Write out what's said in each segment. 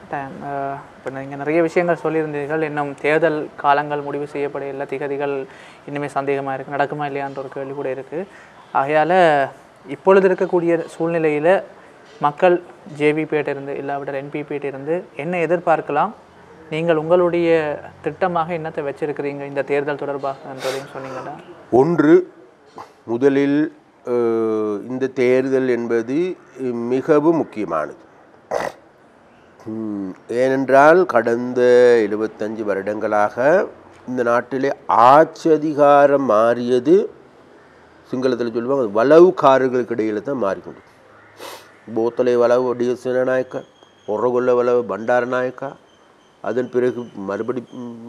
கட்டாயம் இப்போ நீங்கள் நிறைய விஷயங்கள் சொல்லியிருந்தீர்கள் இன்னும் தேர்தல் காலங்கள் முடிவு செய்யப்பட இல்லை திகதிகள் இன்னுமே சந்தேகமாக இருக்குது நடக்குமா இல்லையான்ற ஒரு கேள்வி கூட இருக்குது ஆகையால் இப்பொழுது இருக்கக்கூடிய சூழ்நிலையில் மக்கள் ஜேவிபியிட்ட இருந்து இல்லாவிட்டால் என்பிபியிட்ட இருந்து என்ன எதிர்பார்க்கலாம் நீங்கள் உங்களுடைய திட்டமாக என்னத்தை வச்சிருக்கிறீங்க இந்த தேர்தல் தொடர்பாக என்றதையும் சொன்னீங்களா ஒன்று முதலில் அஹ், இந்த தேர்தல் என்பது மிகவும் முக்கியமானது ம், ஏனென்றால் கடந்த எழுபத்தஞ்சு வருடங்களாக இந்த நாட்டிலே ஆட்சி அதிகாரம் மாறியது சிங்களத்தில் சொல்லுவாங்க வளவுக்காரர்களுக்கு இடையில தான் மாறிக்கொண்டு போத்தலை வளவு டி எஸ் சேனநாயக்கா ஒரகொல்ல வளவு பண்டாரநாயக்கா அதன் பிறகு மறுபடி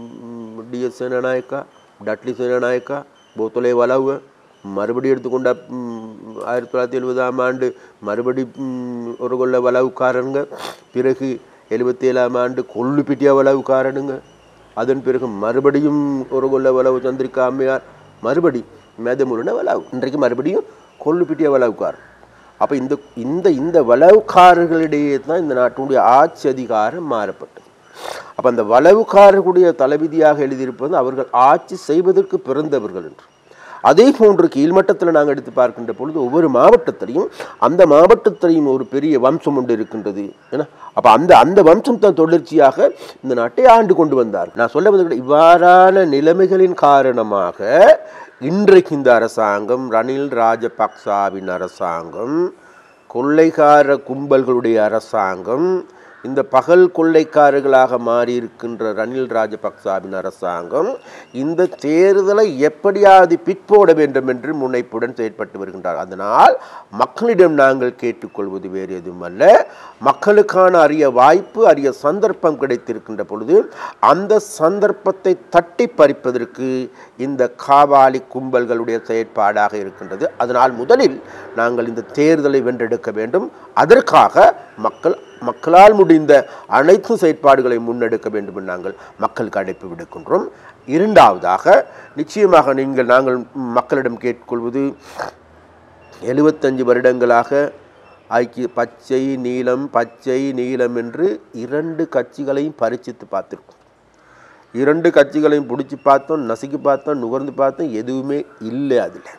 D S Senanayake Dudley Senanayake போத்தலை வளவு மறுபடி எடுத்துக்கொண்ட ம், ஆயிரத்தி தொள்ளாயிரத்தி எழுபதாம் ஆண்டு மறுபடி ம், ஒரு கொள்ள வளவுக்காரனுங்க பிறகு எழுபத்தி ஏழாம் ஆண்டு கொல்லுப்பிட்டியா வளவுக்காரனுங்க அதன் பிறகு மறுபடியும் ஒரு கொள்ள வளவு சந்திரிகா அம்மையார் மறுபடி மேதமுருன வளவு இன்றைக்கு மறுபடியும் கொல்லுப்பிட்டியா வளவுக்காரன் அப்போ இந்த இந்த இந்த வளவுக்காரர்களிடையே தான் இந்த நாட்டினுடைய ஆட்சி அதிகாரம் மாறப்பட்டது அப்போ அந்த வளவுக்காரர்களுடைய தளபதியாக எழுதியிருப்பது அவர்கள் ஆட்சி செய்வதற்கு பிறந்தவர்கள் என்று அதே போன்று கீழ்மட்டத்தில் நாங்கள் எடுத்து பார்க்கின்ற பொழுது ஒவ்வொரு மாவட்டத்திலையும் அந்த மாவட்டத்திலையும் ஒரு பெரிய வம்சம் ஒன்று இருக்கின்றது ஏன்னா அப்போ அந்த அந்த வம்சம் தான் தொடர்ச்சியாக இந்த நாட்டை ஆண்டு கொண்டு வந்தார் நான் சொல்ல வந்து இவ்வாறான நிலைமைகளின் காரணமாக இன்றைக்கு இந்த அரசாங்கம் ரணில் ராஜபக்சாவின் அரசாங்கம் கொள்ளைக்கார கும்பல்களுடைய அரசாங்கம் இந்த பகல் கொள்ளைக்காரர்களாக மாறியிருக்கின்ற ரணில் ராஜபக்சாவின் அரசாங்கம் இந்த தேர்தலை எப்படியாவது பிற்போட வேண்டும் என்று முனைப்புடன் செயற்பட்டு வருகின்றார் அதனால் மக்களிடம் நாங்கள் கேட்டுக்கொள்வது வேறு எதுவும் அல்ல மக்களுக்கான அரிய வாய்ப்பு அரிய சந்தர்ப்பம் கிடைத்திருக்கின்ற பொழுது அந்த சந்தர்ப்பத்தை தட்டி பறிப்பதற்கு இந்த காவாலி கும்பல்களுடைய செயற்பாடாக இருக்கின்றது அதனால் முதலில் நாங்கள் இந்த தேர்தலை வென்றெடுக்க வேண்டும் அதற்காக மக்கள் மக்களால் முடிந்த அனைத்து செயற்பாடுகளை முன்னெடுக்க வேண்டும் என்று நாங்கள் மக்களுக்கு அழைப்பு விடுக்கின்றோம் இரண்டாவதாக நிச்சயமாக நீங்கள் நாங்கள் மக்களிடம் கேட்டுக்கொள்வது எழுபத்தஞ்சு வருடங்களாக ஐக்கிய பச்சை நீலம் பச்சை நீலம் என்று இரண்டு கட்சிகளையும் பரிச்சித்து பார்த்துருக்கோம் இரண்டு கட்சிகளையும் பிடிச்சி பார்த்தோம் நசுக்கி பார்த்தோம் நுகர்ந்து பார்த்தோம் எதுவுமே இல்லை அதில்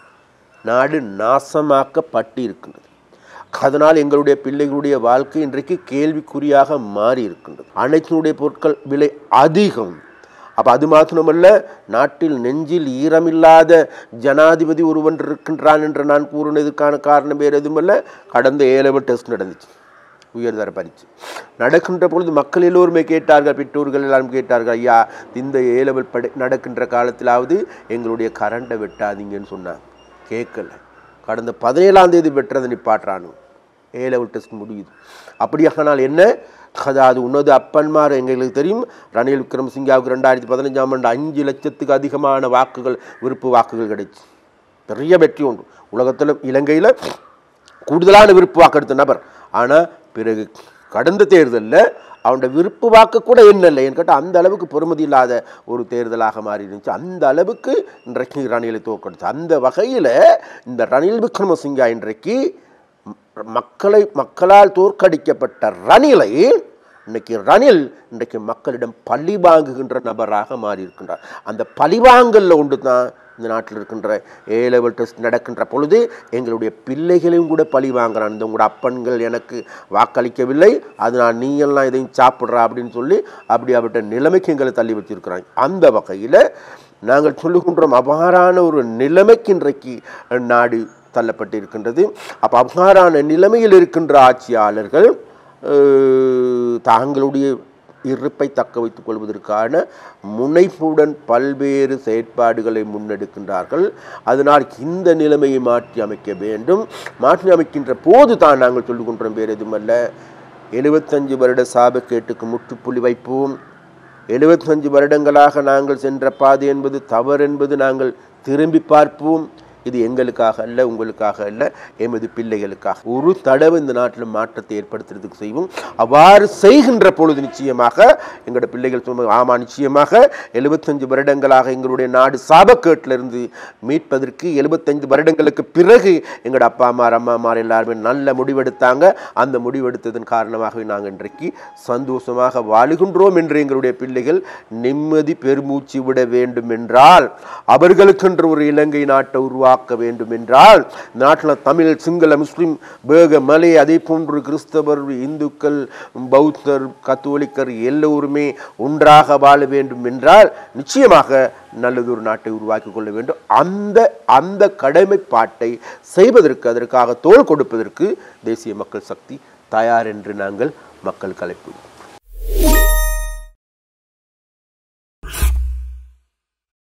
நாடு நாசமாக்கப்பட்டு இருக்கின்றது அதனால் எங்களுடைய பிள்ளைகளுடைய வாழ்க்கை இன்றைக்கு கேள்விக்குறியாக மாறி இருக்கின்றது அனைத்தினுடைய பொருட்கள் விலை அதிகம் அப்போ அது மாத்திரமல்ல நாட்டில் நெஞ்சில் ஈரமில்லாத ஜனாதிபதி ஒருவன் இருக்கின்றான் என்று நான் கூறினதுக்கான காரணம் வேறு எதுவுமல்ல கடந்த ஏழவர் டெஸ்ட் நடந்துச்சு உயர்தர பரீட்சை நடக்கின்ற பொழுது மக்கள் எல்லோருமே கேட்டார்கள் பெற்றோர்கள் எல்லாம் கேட்டார்கள் ஐயா இந்த ஏலவல் படை நடக்கின்ற காலத்திலாவது எங்களுடைய கரண்டை வெட்டாதீங்கன்னு சொன்னாங்க கேட்கல கடந்த பதினேழாம் தேதி வெட்டுறதை நிப்பாட்டுறானு ஏ லெவல் டெஸ்ட் முடியுது அப்படியானால் என்ன அதாவது உன்னது அப்பன்மார் எங்களுக்கு தெரியும் ரணில் விக்ரமசிங்காவுக்கு ரெண்டாயிரத்தி பதினஞ்சாம் ஆண்டு அஞ்சு லட்சத்துக்கு அதிகமான வாக்குகள் விருப்பு வாக்குகள் கிடைச்சு பெரிய வெற்றி உண்டு உலகத்தில் இலங்கையில் கூடுதலான விருப்பு வாக்கு எடுத்த நபர் ஆனால் பிறகு கடந்த தேர்தலில் அவனோட விருப்பு வாக்கு கூட என்ன இல்லை ஏன்னு கேட்டால் அந்த அளவுக்கு பொறுமதி இல்லாத ஒரு தேர்தலாக மாறி இருந்துச்சு அந்த அளவுக்கு இன்றைக்கு ரணிலை தோற்கடிச்சு அந்த வகையில் இந்த ரணில் விக்ரமசிங்கா இன்றைக்கு ம- மக்களை மக்களால் தோற்கடிக்கப்பட்ட ரணிலை இன்னைக்கு ரணில் இன்றைக்கு மக்களிடம் பழி வாங்குகின்ற நபராக மாறி இருக்கின்றார் அந்த பழிவாங்கல்ல ஒன்று தான் இந்த நாட்டில் இருக்கின்ற ஏ லெவல் டெஸ்ட் நடக்கின்ற பொழுது எங்களுடைய பிள்ளைகளையும் கூட பழி வாங்குறான் இந்த உங்களோட அப்பன்கள் எனக்கு வாக்களிக்கவில்லை அதனால் நீ எல்லாம் இதையும் சாப்பிட்றா அப்படின்னு சொல்லி அப்படி அவர்கிட்ட நிலைமைக்கு எங்களை தள்ளி வச்சிருக்கிறாங்க அந்த வகையில் நாங்கள் சொல்லுகின்றோம் அவ்வாறான ஒரு நிலைமைக்கு இன்றைக்கு நாடு தள்ளப்பட்டு இருக்கின்றது அப்போ அவ்வாறான நிலைமையில் இருக்கின்ற ஆட்சியாளர்கள் அஹ், தாங்களுடைய இருப்பை தக்க வைத்துக் கொள்வதற்கான முனைப்புடன் பல்வேறு செயற்பாடுகளை முன்னெடுக்கின்றார்கள் அதனால் இந்த நிலைமையை மாற்றி அமைக்க வேண்டும் மாற்றி அமைக்கின்ற போது தான் நாங்கள் சொல்லுகின்றோம் வேறு எதுவுமல்ல எழுபத்தஞ்சு வருட சாபக்கேட்டுக்கு முற்றுப்புள்ளி வைப்போம் எழுபத்தஞ்சு வருடங்களாக நாங்கள் சென்ற பாதை என்பது தவறு என்பது நாங்கள் திரும்பி பார்ப்போம் இது எங்களுக்காக அல்ல உங்களுக்காக அல்ல எமது பிள்ளைகளுக்காக ஒரு தடவை இந்த நாட்டில் மாற்றத்தை ஏற்படுத்துறதுக்கு செய்வோம் அவ்வாறு செய்கின்ற பொழுது நிச்சயமாக எங்களோட பிள்ளைகள் சொல்லுவாங்க, ஆமா நிச்சயமாக எழுபத்தஞ்சு வருடங்களாக எங்களுடைய நாடு சாபக்கேட்டிலிருந்து மீட்பதற்கு எழுபத்தஞ்சு வருடங்களுக்கு பிறகு எங்களோட அப்பா அம்மார் அம்மாமார் எல்லாருமே நல்ல முடிவெடுத்தாங்க அந்த முடிவெடுத்ததன் காரணமாகவே நாங்கள் இன்றைக்கு சந்தோஷமாக வாழுகின்றோம் என்று எங்களுடைய பிள்ளைகள் நிம்மதி பெருமூச்சு விட வேண்டும் என்றால் அவர்களுக்கென்று ஒரு இலங்கை நாட்டை உருவாக்க வேண்டும் என்றால் இந்த நாட்டில் தமிழ் சிங்கள முஸ்லிம் பேக மலை அதே போன்று கிறிஸ்தவர் இந்துக்கள் பௌத்தர் கத்தோலிக்கர் எல்லோருமே ஒன்றாக வாழ வேண்டும் என்றால் நிச்சயமாக நல்லதொரு நாட்டை உருவாக்கி கொள்ள வேண்டும் அந்த அந்த கடமைப்பாட்டை செய்வதற்கு அதற்காக தோள் கொடுப்பதற்கு தேசிய மக்கள் சக்தி தயார் என்று நாங்கள் மக்கள் கலைப்பு